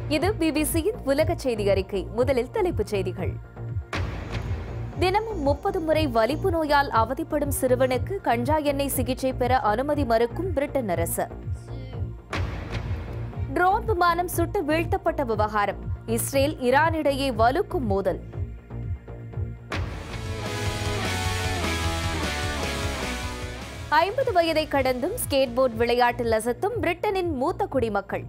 இது பிபிசியின் உலக செய்தி அறிக்கை முதலில் தலைப்புச் செய்திகள் தினமும் முப்பது முறை வலிப்பு நோயால் அவதிப்படும் சிறுவனுக்கு கஞ்சா எண்ணெய் சிகிச்சை பெற அனுமதி மறுக்கும் பிரிட்டன் அரசு ட்ரோன் விமானம் சுட்டு வீழ்த்தப்பட்ட விவகாரம் இஸ்ரேல் ஈரான் இடையே வலுக்கும் மோதல் ஐம்பது வயதை கடந்தும் ஸ்கேட்போர்ட் விளையாட்டில் அசத்தும் பிரிட்டனின் மூத்த குடிமக்கள்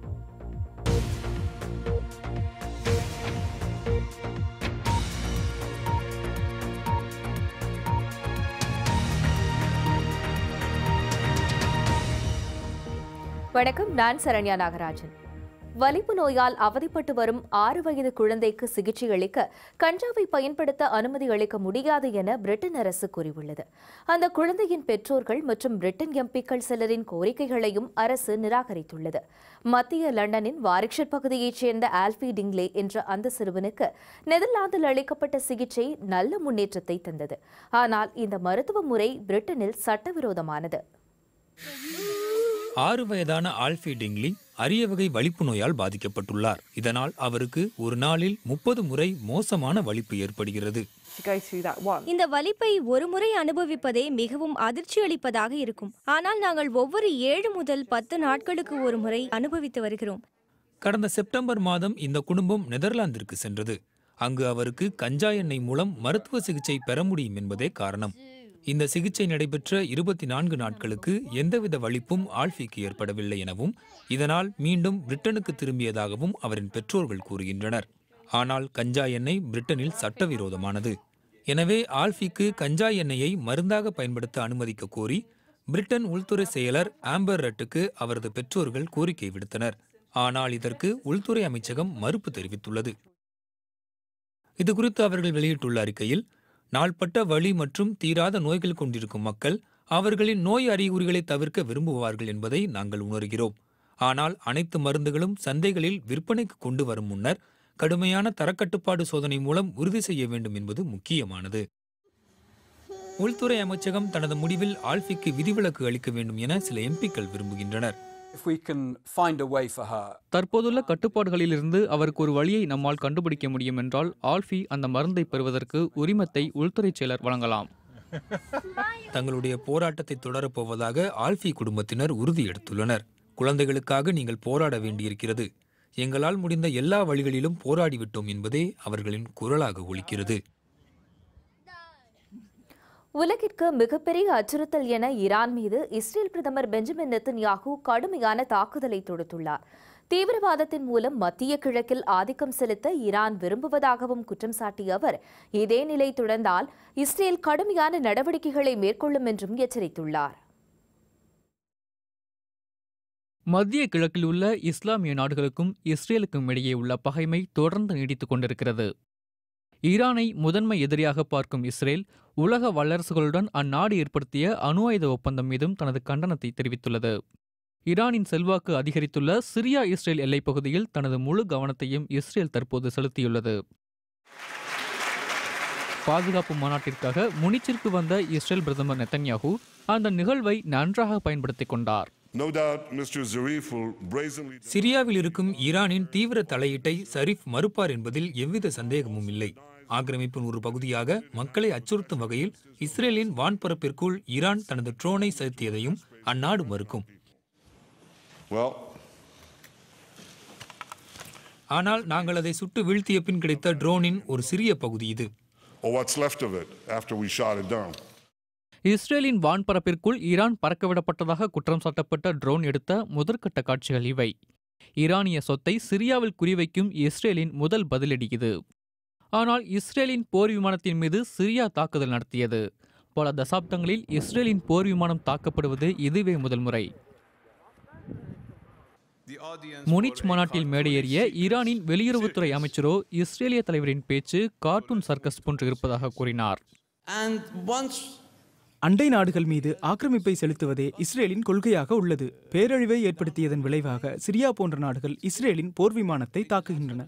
வணக்கம் நான் சரண்யா நாகராஜன் வலிப்பு நோயால் அவதிப்பட்டு வரும் ஆறு வயது குழந்தைக்கு சிகிச்சை அளிக்க கஞ்சாவை பயன்படுத்த அனுமதி அளிக்க முடியாது என பிரிட்டன் அரசு கூறியுள்ளது அந்த குழந்தையின் பெற்றோர்கள் மற்றும் பிரிட்டன் எம்பிக்கள் சிலரின் கோரிக்கைகளையும் அரசு நிராகரித்துள்ளது மத்திய லண்டனின் வாரிக்ஷர் பகுதியைச் சேர்ந்த ஆல்பி டிங்லே என்ற அந்த சிறுவனுக்கு நெதர்லாந்தில் அளிக்கப்பட்ட சிகிச்சை நல்ல முன்னேற்றத்தை தந்தது ஆனால் இந்த மருத்துவ முறை பிரிட்டனில் சட்டவிரோதமானது ஆறு வயதான ஆல்ஃபி டிங்லி அரிய வகை வலிப்பு நோயால் பாதிக்கப்பட்டுள்ளார் இதனால் அவருக்கு ஒரு நாளில் முப்பது முறை மோசமான வலிப்பு ஏற்படுகிறது to go through that one. இந்த வலிப்பை ஒருமுறை அனுபவிப்பதே மிகவும் அதிர்ச்சி அளிப்பதாக இருக்கும் ஆனால் நாங்கள் ஒவ்வொரு ஏழு முதல் பத்து நாட்களுக்கு ஒரு முறை அனுபவித்து வருகிறோம் கடந்த செப்டம்பர் மாதம் இந்த குடும்பம் நெதர்லாந்திற்கு சென்றது அங்கு அவருக்கு கஞ்சா எண்ணெய் மூலம் மருத்துவ சிகிச்சை பெற முடியும் என்பதே காரணம் இந்த சிகிச்சை நடைபெற்ற இருபத்தி நான்கு நாட்களுக்கு எந்தவித வலிப்பும் ஆல்ஃபிக்கு ஏற்படவில்லை எனவும் இதனால் மீண்டும் பிரிட்டனுக்கு திரும்பியதாகவும் அவரின் பெற்றோர்கள் கூறுகின்றனர் ஆனால் கஞ்சா எண்ணெய் பிரிட்டனில் சட்டவிரோதமானது எனவே ஆல்ஃபிக்கு கஞ்சா எண்ணெயை மருந்தாக பயன்படுத்த அனுமதிக்க கோரி பிரிட்டன் உள்துறை செயலர் ஆம்பர் ரட்டுக்கு அவரது பெற்றோர்கள் கோரிக்கை விடுத்தனர் ஆனால் இதற்கு உள்துறை அமைச்சகம் மறுப்பு தெரிவித்துள்ளது இதுகுறித்து அவர்கள் வெளியிட்டுள்ள அறிக்கையில் நாள்பட்ட வலி மற்றும் தீராத நோய்கள் கொண்டிருக்கும் மக்கள் அவர்களின் நோய் அறிகுறிகளை தவிர்க்க விரும்புவார்கள் என்பதை நாங்கள் உணர்கிறோம் ஆனால் அனைத்து மருந்துகளும் சந்தைகளில் விற்பனைக்கு கொண்டு வரும் முன்னர் கடுமையான தரக்கட்டுப்பாடு சோதனை மூலம் உறுதி செய்ய வேண்டும் என்பது முக்கியமானது உள்துறை அமைச்சகம் தனது முடிவில் ஆல்ஃபிக்கு விதிவிலக்கு அளிக்க வேண்டும் என சில எம்பிக்கள் விரும்புகின்றனர் If we can find a way for her தற்போதுள்ள கட்டுப்பாடுகளிலிருந்து அவருக்கு ஒரு வழியை நம்மால் கண்டுபிடிக்க முடியும் என்றால் ஆல்ஃபி அந்த மருந்தை பெறுவதற்கு உரிமத்தை உள்துறை செயலர் வழங்கலாம் தங்களுடைய போராட்டத்தை தொடரப்போவதாக ஆல்ஃபி குடும்பத்தினர் உறுதி எடுத்துள்ளனர் குழந்தைகளுக்காக நீங்கள் போராட வேண்டியிருக்கிறது எங்களால் முடிந்த எல்லா வழிகளிலும் போராடிவிட்டோம் என்பதே அவர்களின் குரலாக ஒலிக்கிறது உலகிற்கு மிகப்பெரிய அச்சுறுத்தல் என ஈரான் மீது இஸ்ரேல் பிரதமர் பெஞ்சமின் நெத்தன்யாகு கடுமையான தாக்குதலை தொடுத்துள்ளார் தீவிரவாதத்தின் மூலம் மத்திய கிழக்கில் ஆதிக்கம் செலுத்த ஈரான் விரும்புவதாகவும் குற்றம் சாட்டிய அவர் இதே நிலை தொடர்ந்தால் இஸ்ரேல் கடுமையான நடவடிக்கைகளை மேற்கொள்ளும் என்றும் எச்சரித்துள்ளார் மத்திய கிழக்கில் உள்ள இஸ்லாமிய நாடுகளுக்கும் இஸ்ரேலுக்கும் இடையே உள்ள பகைமை தொடர்ந்து நீடித்துக் கொண்டிருக்கிறது ஈரானை முதன்மை எதிரியாக பார்க்கும் இஸ்ரேல் உலக வல்லரசுகளுடன் அந்நாடு ஏற்படுத்திய அணு ஆயுத ஒப்பந்தம் மீதும் தனது கண்டனத்தை தெரிவித்துள்ளது ஈரானின் செல்வாக்கு அதிகரித்துள்ள சிரியா இஸ்ரேல் எல்லைப் பகுதியில் தனது முழு கவனத்தையும் இஸ்ரேல் தற்போது செலுத்தியுள்ளது பாதுகாப்பு மாநாட்டிற்காக முனிச்சிற்கு வந்த இஸ்ரேல் பிரதமர் நெத்தன்யாகு அந்த நிகழ்வை நன்றாக பயன்படுத்திக் கொண்டார் No doubt Mr. Zarif will brazenly சிரியாவில் இருக்கும் ஈரானின் தீவிர தலையீட்டை சரிஃப் மறுப்பார் என்பதில் எவ்வித சந்தேகமும் இல்லை ஆக்கிரமிப்பின் ஒரு பகுதியாக மக்களை அச்சுறுத்தும் வகையில் இஸ்ரேலின் வான்பரப்பிற்குள் ஈரான் தனது ட்ரோனை செலுத்தியதையும் அந்நாடு மறுக்கும் well, ஆனால் நாங்கள் அதை சுட்டு வீழ்த்திய பின் கிடைத்த ட்ரோனின் ஒரு சிறிய பகுதி இது or what's left of it after we shot it down. இஸ்ரேலின் வான்பரப்பிற்குள் ஈரான் பறக்கவிடப்பட்டதாக குற்றம் சாட்டப்பட்ட ட்ரோன் எடுத்த முதற்கட்ட காட்சிகள் இவை ஈரானிய சொத்தை சிரியாவில் குறிவைக்கும் இஸ்ரேலின் முதல் பதிலடி இது ஆனால் இஸ்ரேலின் போர் விமானத்தின் மீது சிரியா தாக்குதல் நடத்தியது பல தசாப்தங்களில் இஸ்ரேலின் போர் விமானம் தாக்கப்படுவது இதுவே முதல் முறை முனிச் மாநாட்டில் மேடையேறிய ஈரானின் வெளியுறவுத்துறை அமைச்சரோ இஸ்ரேலிய தலைவரின் பேச்சு கார்ட்டூன் சர்க்கஸ் போன்று இருப்பதாக கூறினார் And once அண்டை நாடுகள் மீது ஆக்கிரமிப்பை செலுத்துவதே இஸ்ரேலின் கொள்கையாக உள்ளது பேரழிவை ஏற்படுத்தியதன் விளைவாக சிரியா போன்ற நாடுகள் இஸ்ரேலின் போர் விமானத்தை தாக்குகின்றன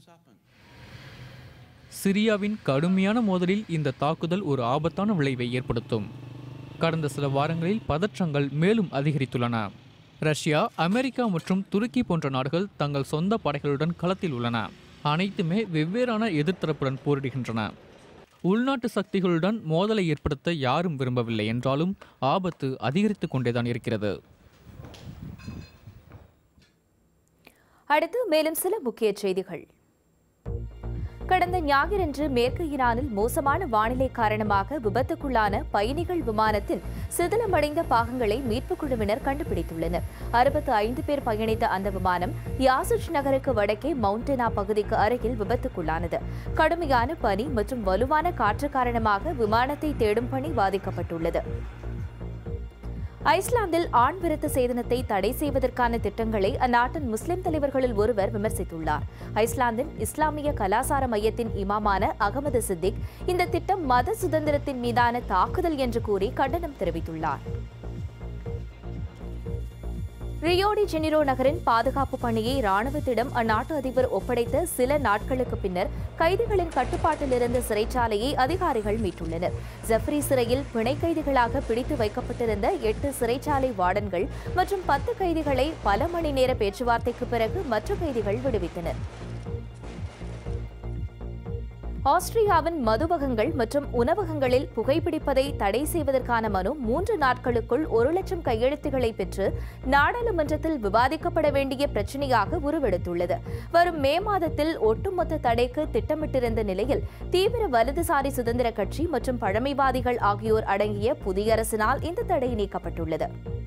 சிரியாவின் கடுமையான மோதலில் இந்த தாக்குதல் ஒரு ஆபத்தான விளைவை ஏற்படுத்தும் கடந்த சில வாரங்களில் பதற்றங்கள் மேலும் அதிகரித்துள்ளன ரஷ்யா அமெரிக்கா மற்றும் துருக்கி போன்ற நாடுகள் தங்கள் சொந்த படைகளுடன் களத்தில் உள்ளன அனைத்துமே வெவ்வேறான எதிர்த்தரப்புடன் போரிடுகின்றன உள்நாட்டு சக்திகளுடன் மோதலை ஏற்படுத்த யாரும் விரும்பவில்லை என்றாலும் ஆபத்து அதிகரித்து கொண்டேதான் இருக்கிறது அடுத்து மேலும் சில முக்கிய செய்திகள் கடந்த ஞாயிறன்று மேற்கு ஈரானில் மோசமான வானிலை காரணமாக விபத்துக்குள்ளான பயணிகள் விமானத்தின் சிதிலமடைந்த பாகங்களை மீட்புக் குழுவினர் கண்டுபிடித்துள்ளனர் அறுபத்து ஐந்து பேர் பயணித்த அந்த விமானம் யாசுச் நகருக்கு வடக்கே மவுண்டனா பகுதிக்கு அருகில் விபத்துக்குள்ளானது கடுமையான பனி மற்றும் வலுவான காற்று காரணமாக விமானத்தை தேடும் பணி பாதிக்கப்பட்டுள்ளது ஐஸ்லாந்தில் ஆண் விருத்த சேதனத்தை தடை செய்வதற்கான திட்டங்களை அந்நாட்டின் முஸ்லிம் தலைவர்களில் ஒருவர் விமர்சித்துள்ளார் ஐஸ்லாந்தின் இஸ்லாமிய கலாசார மையத்தின் இமாமான அகமது சித்திக் இந்த திட்டம் மத சுதந்திரத்தின் மீதான தாக்குதல் என்று கூறி கண்டனம் தெரிவித்துள்ளார் ரியோடி ஜெனிரோ நகரின் பாதுகாப்பு பணியை ராணுவத்திடம் அந்நாட்டு அதிபர் ஒப்படைத்த சில நாட்களுக்கு பின்னர் கைதிகளின் கட்டுப்பாட்டில் இருந்த சிறைச்சாலையை அதிகாரிகள் மீட்டுள்ளனர் ஜெஃப்ரி சிறையில் பிணை கைதிகளாக பிடித்து வைக்கப்பட்டிருந்த எட்டு சிறைச்சாலை வார்டன்கள் மற்றும் பத்து கைதிகளை பல மணி நேர பேச்சுவார்த்தைக்கு பிறகு மற்ற கைதிகள் விடுவித்தனர் ஆஸ்திரியாவின் மதுவகங்கள் மற்றும் உணவகங்களில் புகைப்பிடிப்பதை தடை செய்வதற்கான மனு மூன்று நாட்களுக்குள் ஒரு லட்சம் கையெழுத்துக்களை பெற்று நாடாளுமன்றத்தில் விவாதிக்கப்பட வேண்டிய பிரச்சினையாக உருவெடுத்துள்ளது வரும் மே மாதத்தில் ஒட்டுமொத்த தடைக்கு திட்டமிட்டிருந்த நிலையில் தீவிர வலதுசாரி சுதந்திர கட்சி மற்றும் பழமைவாதிகள் ஆகியோர் அடங்கிய புதிய அரசினால் இந்த தடை நீக்கப்பட்டுள்ளது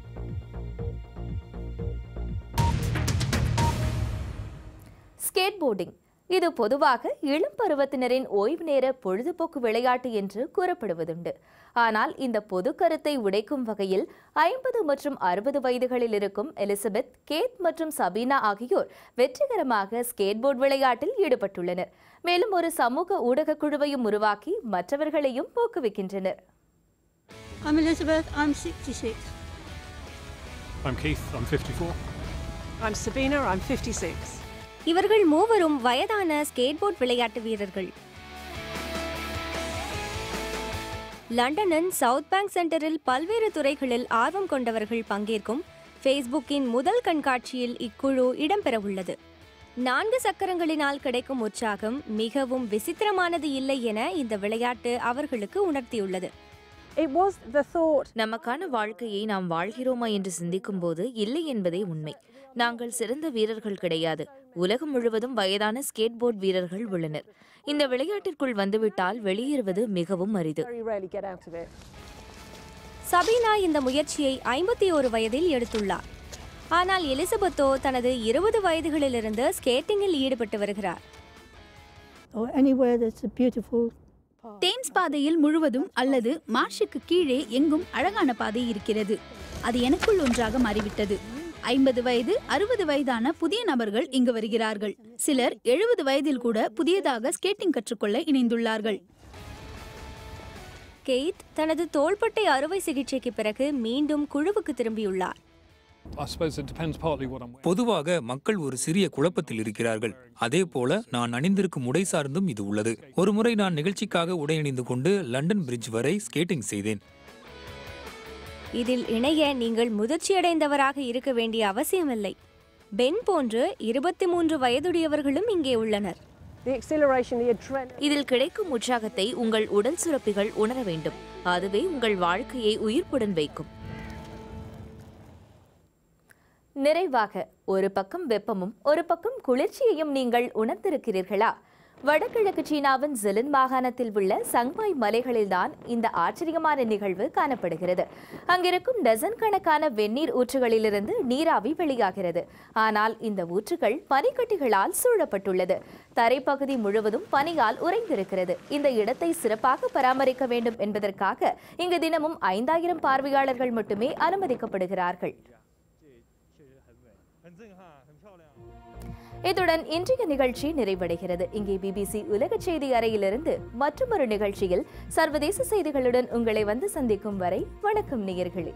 ஸ்கேட் போர்டிங் இது பொதுவாக இளம் பருவத்தினரின் ஓய்வு நேர பொழுதுபோக்கு விளையாட்டு என்று கூறப்படுவதுண்டு ஆனால் இந்த பொது கருத்தை உடைக்கும் வகையில் ஐம்பது மற்றும் அறுபது வயதுகளில் இருக்கும் எலிசபெத் கேத் மற்றும் சபீனா ஆகியோர் வெற்றிகரமாக ஸ்கேட்போர்ட் விளையாட்டில் ஈடுபட்டுள்ளனர் மேலும் ஒரு சமூக ஊடக குழுவையும் உருவாக்கி மற்றவர்களையும் ஊக்குவிக்கின்றனர் I'm Elizabeth, I'm 66. I'm Keith, I'm 54. I'm Sabina, I'm 56. இவர்கள் மூவரும் வயதான ஸ்கேட்போர்ட் விளையாட்டு வீரர்கள் லண்டனின் சவுத் பேங்க் சென்டரில் பல்வேறு துறைகளில் ஆர்வம் கொண்டவர்கள் பங்கேற்கும் ஃபேஸ்புக்கின் முதல் கண்காட்சியில் இக்குழு இடம்பெறவுள்ளது நான்கு சக்கரங்களினால் கிடைக்கும் உற்சாகம் மிகவும் விசித்திரமானது இல்லை என இந்த விளையாட்டு அவர்களுக்கு உணர்த்தியுள்ளது It was the thought நமக்கான வாழ்க்கையை நாம் வாழ்கிறோமா என்று சிந்திக்கும் போது இல்லை என்பதே உண்மை நாங்கள் சிறந்த வீரர்கள் கிடையாது உலகம் முழுவதும் வயதான ஸ்கேட் போர்ட் வீரர்கள் உள்ளனர் இந்த விளையாட்டிற்குள் வந்துவிட்டால் வெளியேறுவது மிகவும் அரிது very rarely get out of it. Sabena இந்த முயற்சியை ஐம்பத்தி ஒரு வயதில் எடுத்துள்ளார் ஆனால் எலிசபெத்தோ தனது இருபது வயதுகளிலிருந்து ஸ்கேட்டிங்கில் ஈடுபட்டு வருகிறார் Or anywhere that's a beautiful Thames பாதையில் முழுவதும் அல்லது மார்ஷுக்கு கீழே எங்கும் அழகான பாதை இருக்கிறது அது எனக்குள் ஒன்றாக மாறிவிட்டது ஐம்பது வயது அறுபது வயதான புதிய நபர்கள் இங்கு வருகிறார்கள் சிலர் எழுபது வயதில் கூட புதியதாக ஸ்கேட்டிங் கற்றுக்கொள்ள இணைந்துள்ளார்கள் கெய்த் தனது தோள்பட்டை அறுவை சிகிச்சைக்கு பிறகு மீண்டும் குழுவுக்கு திரும்பியுள்ளார் I suppose it depends partly what I'm wearing. பொதுவாக மக்கள் ஒரு சிறிய குழப்பத்தில் இருக்கிறார்கள் அதே போல நான் அணிந்திருக்கும் உடை சார்ந்தும் இது உள்ளது ஒருமுறை நான் நிகழ்ச்சிக்காக உடை அணிந்து கொண்டு லண்டன் பிரிட்ஜ் வரை ஸ்கேட்டிங் செய்தேன் இதில் இணைய நீங்கள் முதிர்ச்சியடைந்தவராக இருக்க வேண்டிய அவசியமில்லை பென் போன்று இருபத்தி மூன்று வயதுடையவர்களும் இங்கே உள்ளனர் The exhilaration, the adrenaline. இதில் கிடைக்கும் உற்சாகத்தை உங்கள் உடல் சுரப்பிகள் உணர வேண்டும் அதுவே உங்கள் வாழ்க்கையை உயிர்ப்புடன் வைக்கும் நிறைவாக ஒரு பக்கம் வெப்பமும் ஒரு பக்கம் குளிர்ச்சியையும் நீங்கள் உணர்ந்திருக்கிறீர்களா வடகிழக்கு சீனாவின் ஜிலின் மாகாணத்தில் உள்ள சங்பாய் மலைகளில்தான் இந்த ஆச்சரியமான நிகழ்வு காணப்படுகிறது அங்கிருக்கும் டசன் கணக்கான வெந்நீர் ஊற்றுகளிலிருந்து நீராவி வெளியாகிறது ஆனால் இந்த ஊற்றுகள் பனிக்கட்டிகளால் சூழப்பட்டுள்ளது தரைப்பகுதி முழுவதும் பனியால் உறைந்திருக்கிறது இந்த இடத்தை சிறப்பாக பராமரிக்க வேண்டும் என்பதற்காக இங்கு தினமும் ஐந்தாயிரம் பார்வையாளர்கள் மட்டுமே அனுமதிக்கப்படுகிறார்கள் இத்துடன் இன்றைய நிகழ்ச்சி நிறைவடைகிறது இங்கே பிபிசி உலக செய்தி அறையிலிருந்து மற்றொரு நிகழ்ச்சியில் சர்வதேச செய்திகளுடன் உங்களை வந்து சந்திக்கும் வரை வணக்கம் நேயர்களே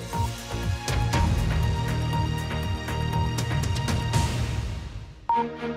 thank you